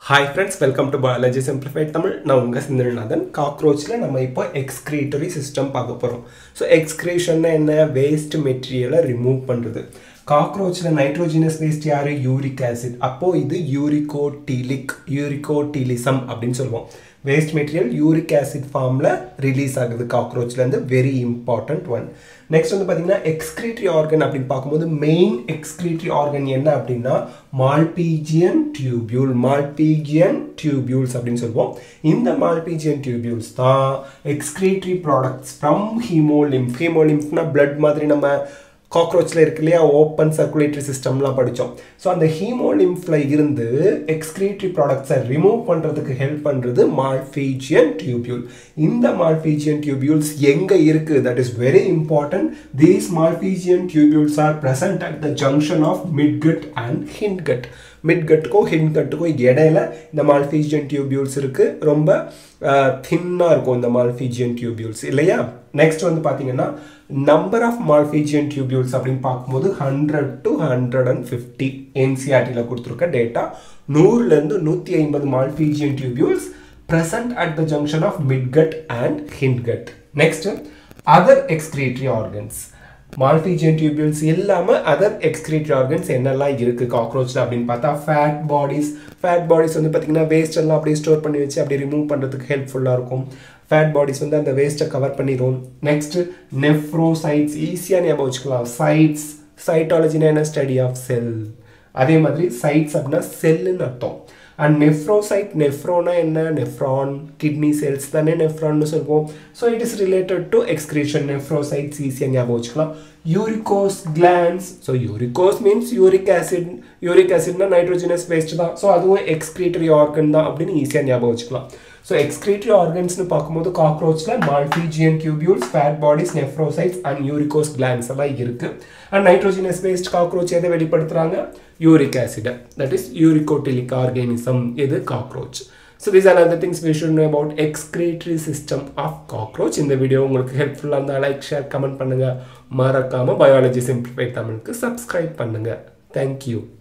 Hi friends welcome to biology simplified Tamil நான் உங்கள் சிந்தனநாதன் காக்ரோச்சில் நம்ம இப்போ எக்ஸ்க்ரீட்டரி சிஸ்டம் பார்க்க போகிறோம் ஸோ எக்ஸ்க்ரீஷன்னா என்ன வேஸ்ட் மெட்டீரியலை ரிமூவ் பண்ணுறது காக்ரோச்சில் nitrogenous waste are uric acid அப்போது இது யூரிகோட்டிலிக் யூரிகோட்டிலிசம் அப்படின்னு சொல்லுவோம் வேஸ்ட் மெட்டீரியல் யூரிக் ஆசிட் ஃபார்மில் ரிலீஸ் ஆகுது காக்ரோச்லேருந்து வெரி இம்பார்ட்டண்ட் ஒன் நெக்ஸ்ட் வந்து பார்த்தீங்கன்னா எக்ஸ்கிரீட்டரி ஆர்கன் அப்படின்னு பார்க்கும்போது மெயின் எக்ஸ்கிரீட்டரி ஆர்கன் என்ன அப்படின்னா மால்பீஜியன் டியூபியூல் மால்பீஜியன் டியூபியூல்ஸ் அப்படின்னு சொல்லுவோம் இந்த மால்பீஜியன் டியூபியூல்ஸ் தான் எக்ஸ்கிரீட்டரி ப்ராடக்ட்ஸ் ஃப்ரம் ஹீமோலிம்ப் ஹீமோலிம்ப்னா பிளட் மாதிரி நம்ம காக்ரோச்சில் இருக்கு இல்லையா ஓப்பன் சர்க்குலேட்டரி சிஸ்டம்லாம் படித்தோம் ஸோ அந்த ஹீமோலிம்ஃபில் இருந்து எக்ஸ்கிரீட்டரி ப்ராடக்ட்ஸை ரிமூவ் பண்ணுறதுக்கு ஹெல்ப் பண்ணுறது மால்ஃபீஜியன் டியூபியூல் இந்த மால்ஃபீஜியன் டியூபியூல்ஸ் எங்கே இருக்குது that is very important these Malpighian tubules are present at the junction of midgut and hindgut மிட்கட்டுக்கும் ஹின்கட்டுக்கும் இடையில இந்த மால்ஃபீஜியன் டியூபியூல்ஸ் இருக்குது ரொம்ப தின்னாக இருக்கும் இந்த மால்ஃபீஜியன் டியூபியூல்ஸ் இல்லையா நெக்ஸ்ட் வந்து பார்த்தீங்கன்னா நம்பர் ஆஃப் மால்ஃபீஜியன் டியூபியூல்ஸ் அப்படின்னு பார்க்கும்போது hundred to hundred and fifty என்சிஆர்டியில் கொடுத்துருக்க டேட்டா நூறுலேருந்து நூற்றி ஐம்பது Malpighian tubules present at the junction of midgut and hindgut. Next, other excretory organs. Malpighian tubules இல்லாமல் அதர் எக்ஸ்கிரீட்டரி ஆர்கன்ஸ் என்னெல்லாம் இருக்குது காக்ரோச்சில் அப்படின்னு பார்த்தா ஃபேட் பாடிஸ் ஃபேட் பாடிஸ் வந்து பார்த்திங்கன்னா வேஸ்ட் எல்லாம் அப்படியே ஸ்டோர் பண்ணி வச்சு அப்படியே ரிமூவ் பண்ணுறதுக்கு ஹெல்ப்ஃபுல்லாக இருக்கும் ஃபேட் பாடிஸ் வந்து அந்த வேஸ்ட்டை கவர் பண்ணிடும் நெக்ஸ்ட் நெஃப்ரோசைட்ஸ் ஈஸியாக ஞாபகம் வச்சுக்கலாம் சைட்ஸ் சைட்டாலஜினா என்ன ஸ்டடி ஆஃப் செல் அதே மாதிரி சைட்ஸ் அப்படின்னா செல்லுன்னு அர்த்தம் அண்ட் நெஃப்ரோசைட் நெஃப்ரோனா என்ன நெஃப்ரான் கிட்னி செல்ஸ் தானே நெஃப்ரான்னு சொல்லுவோம் so it is related to excretion nephrocytes ஈஸியாக ஞாபகம் வச்சுக்கலாம் uricose glands so uricose means uric acid uric ஆசிட்னா நைட்ரோஜனஸ் வேஸ்ட் தான் ஸோ அதுவும் எக்ஸ்கிரீட்டரி ஆர்கன் தான் அப்படின்னு ஈஸியாக ஞாபகம் வச்சுக்கலாம் ஸோ எக்ஸ்கிரீட்டரி ஆர்கன்ஸ்னு பார்க்கும்போது காக்ரோச்சில் Malpighian tubules fat bodies nephrocytes and uricose glands எல்லாம் இருக்குது அண்ட் நைட்ரோஜினஸ் வேஸ்ட் காக்ரோச் எதை வெளிப்படுத்துகிறாங்க uric acid that is uricotelic organism இது cockroach so these are other things we should know about excretory system of cockroach இந்த video உங்களுக்கு ஹெல்ப்ஃபுல்லாக இருந்தால் like share comment பண்ணுங்கள் மறக்காமல் பயாலஜி சிம்பிளிஃபை தமிழுக்கு சப்ஸ்கிரைப் பண்ணுங்கள் தேங்க்யூ